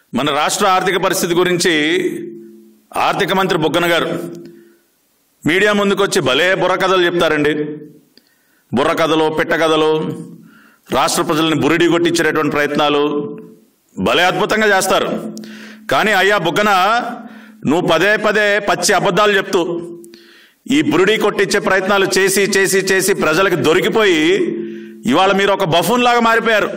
మన రాష్ట్ర ఆర్థిక పరిస్థితి గురించి ఆర్థిక మంత్రి బుగ్గన గారు మీడియా ముందుకు వచ్చి భలే బుర్రకథలు చెప్తారండి బుర్రకథలు పిట్టకథలు రాష్ట్ర ప్రజల్ని బురిడి కొట్టించేటటువంటి ప్రయత్నాలు భలే అద్భుతంగా చేస్తారు కానీ అయ్యా బుగ్గన నువ్వు పదే పదే పచ్చి అబద్ధాలు చెప్తూ ఈ బురిడి కొట్టించే ప్రయత్నాలు చేసి చేసి చేసి ప్రజలకు దొరికిపోయి ఇవాళ మీరు ఒక బఫూన్ లాగా మారిపోయారు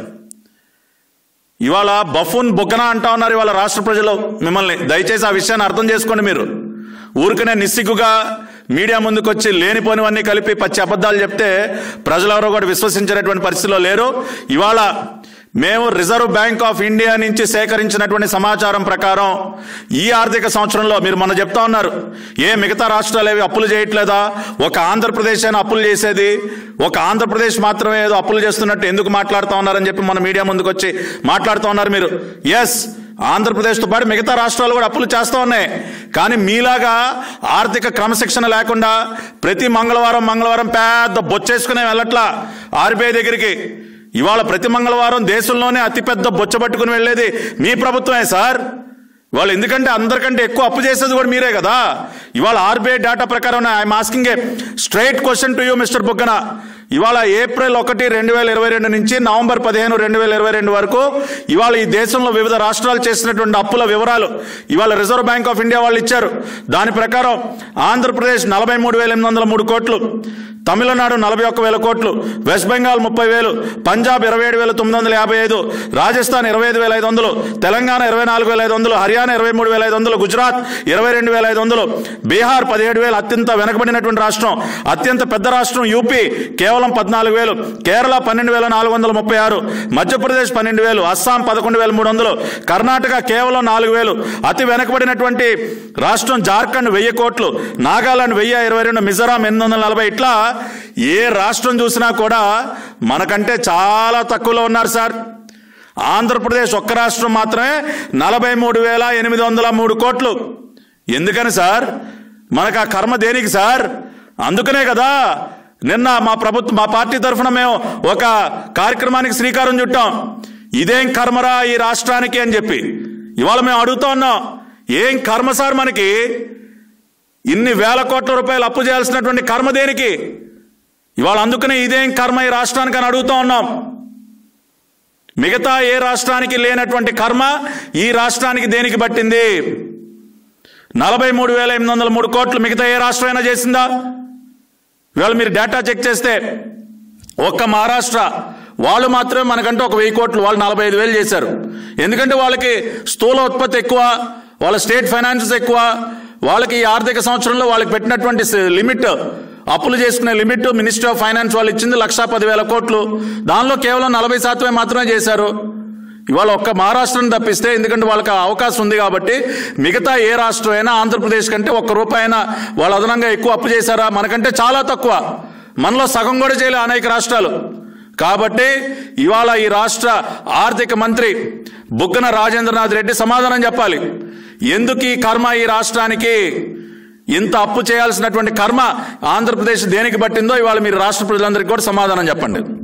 ఇవాళ బఫూన్ బుగ్గన అంటా ఉన్నారు ఇవాళ రాష్ట్ర ప్రజలు మిమ్మల్ని దయచేసి ఆ విషయాన్ని అర్థం చేసుకోండి మీరు ఊరికనే నిస్సిగ్గుగా మీడియా ముందుకు వచ్చి లేనిపోనివన్నీ కలిపి పచ్చి అబద్ధాలు చెప్తే ప్రజలెవరో కూడా విశ్వసించేటటువంటి పరిస్థితిలో లేరు ఇవాళ మేము రిజర్వ్ బ్యాంక్ ఆఫ్ ఇండియా నుంచి సేకరించినటువంటి సమాచారం ప్రకారం ఈ ఆర్థిక సంవత్సరంలో మీరు మొన్న చెప్తా ఉన్నారు ఏ మిగతా రాష్ట్రాలు ఏవి అప్పులు చేయట్లేదా ఒక ఆంధ్రప్రదేశ్ అయినా అప్పులు చేసేది ఒక ఆంధ్రప్రదేశ్ మాత్రమే ఏదో అప్పులు చేస్తున్నట్టు ఎందుకు మాట్లాడుతూ ఉన్నారని చెప్పి మన మీడియా ముందుకు వచ్చి మాట్లాడుతూ ఉన్నారు మీరు ఎస్ ఆంధ్రప్రదేశ్తో పాటు మిగతా రాష్ట్రాలు కూడా అప్పులు చేస్తూ ఉన్నాయి కానీ మీలాగా ఆర్థిక క్రమశిక్షణ లేకుండా ప్రతి మంగళవారం మంగళవారం పెద్ద బొచ్చేసుకునే వెళ్ళట్లా ఆర్బీఐ దగ్గరికి ఇవాళ ప్రతి మంగళవారం దేశంలోనే అతిపెద్ద బొచ్చ పట్టుకుని వెళ్ళేది మీ ప్రభుత్వమే సార్ వాళ్ళు ఎందుకంటే అందరికంటే ఎక్కువ అప్పు చేసేది కూడా మీరే కదా ఇవాళ ఆర్బీఐ డేటా ప్రకారం I'm asking a straight question to you mister Buggana ఇవాళ ఏప్రిల్ ఒకటి రెండు వేల ఇరవై రెండు నుంచి నవంబర్ పదిహేను రెండు వేల ఇరవై రెండు వరకు ఇవాళ ఈ దేశంలో వివిధ రాష్ట్రాలు చేసినటువంటి అప్పుల వివరాలు ఇవాళ రిజర్వ్ బ్యాంక్ ఆఫ్ ఇండియా వాళ్ళు ఇచ్చారు దాని ప్రకారం ఆంధ్రప్రదేశ్ నలభై మూడు వేల ఎనిమిది వందల మూడు కోట్లు తమిళనాడు నలభై ఒక్క వేల కోట్లు వెస్ట్ బెంగాల్ ముప్పై వేలు పంజాబ్ ఇరవై ఏడు వేల తొమ్మిది వందల యాభై ఐదు రాజస్థాన్ ఇరవై ఐదు వేల ఐదు వందలు తెలంగాణ ఇరవై నాలుగు వేల ఐదు వందలు హర్యానా ఇరవై మూడు వేల ఐదు వందలు గుజరాత్ ఇరవై రెండు వేల ఐదు వందలు బీహార్ పదిహేడు వేలు అత్యంత వెనకబడినటువంటి రాష్ట్రం అత్యంత పెద్ద రాష్ట్రం యూపీ కేవలం పద్నాలుగు వేలు కేరళ పన్నెండు వేల నాలుగు వందల ముప్పై ఆరు మధ్యప్రదేశ్ పన్నెండు వేలు అస్సాం పదకొండు వేల మూడు వందలు కర్ణాటక కేవలం నాలుగు వేలు అతి వెనకబడినటువంటి రాష్ట్రం జార్ఖండ్ వెయ్యి కోట్లు నాగాలాండ్ వెయ్యి ఇరవై రెండు మిజోరాం ఎనిమిది వందల నలభై ఇట్లా ఏ రాష్ట్రం చూసినా కూడా మనకంటే చాలా తక్కువలో ఉన్నారు సార్ ఆంధ్రప్రదేశ్ ఒక్క రాష్ట్రం మాత్రమే నలభై మూడు వేల ఎనిమిది వందల మూడు కోట్లు ఎందుకని సార్ మనకు ఆ కర్మ దేనికి సార్ అందుకనే కదా నిన్న మా ప్రభుత్వం మా పార్టీ తరఫున మేము ఒక కార్యక్రమానికి శ్రీకారం చుట్టాం ఇదేం కర్మరా ఈ రాష్ట్రానికి అని చెప్పి ఇవాళ మేము అడుగుతా ఉన్నాం ఏం కర్మ సార్ మనకి ఇన్ని వేల కోట్ల రూపాయలు అప్పు చేయాల్సినటువంటి కర్మ దేనికి ఇవాళ అందుకనే ఇదేం కర్మ ఈ రాష్ట్రానికి అని అడుగుతా ఉన్నాం మిగతా ఏ రాష్ట్రానికి లేనటువంటి కర్మ ఈ రాష్ట్రానికి దేనికి పట్టింది నలభై మూడు వేల ఎనిమిది వందల మూడు కోట్లు మిగతా ఏ రాష్ట్రమైనా చేసిందా ఇవాళ మీరు డేటా చెక్ చేస్తే ఒక్క మహారాష్ట్ర వాళ్ళు మాత్రమే మనకంటే ఒక వెయ్యి కోట్లు వాళ్ళు నలభై ఐదు వేలు చేశారు ఎందుకంటే వాళ్ళకి స్థూల ఉత్పత్తి ఎక్కువ వాళ్ళ స్టేట్ ఫైనాన్సెస్ ఎక్కువ వాళ్ళకి ఈ ఆర్థిక సంవత్సరంలో వాళ్ళకి పెట్టినటువంటి లిమిట్ అప్పులు చేసుకునే లిమిట్ మినిస్ట్రీ ఆఫ్ ఫైనాన్స్ వాళ్ళు ఇచ్చింది లక్షా పదివేల కోట్లు దానిలో కేవలం నలభై శాతమే మాత్రమే చేశారు ఇవాళ ఒక్క మహారాష్ట్రను తప్పిస్తే ఎందుకంటే వాళ్ళకి ఆ అవకాశం ఉంది కాబట్టి మిగతా ఏ రాష్ట్రం అయినా ఆంధ్రప్రదేశ్ కంటే ఒక్క రూపాయి అయినా వాళ్ళు అదనంగా ఎక్కువ అప్పు చేశారా మనకంటే చాలా తక్కువ మనలో సగం కూడా చేయలే అనేక రాష్ట్రాలు కాబట్టి ఇవాళ ఈ రాష్ట్ర ఆర్థిక మంత్రి బుగ్గన రాజేంద్రనాథ్ రెడ్డి సమాధానం చెప్పాలి ఎందుకు ఈ కర్మ ఈ రాష్ట్రానికి ఇంత అప్పు చేయాల్సినటువంటి కర్మ ఆంధ్రప్రదేశ్ దేనికి పట్టిందో ఇవాళ మీరు రాష్ట్ర ప్రజలందరికీ కూడా సమాధానం చెప్పండి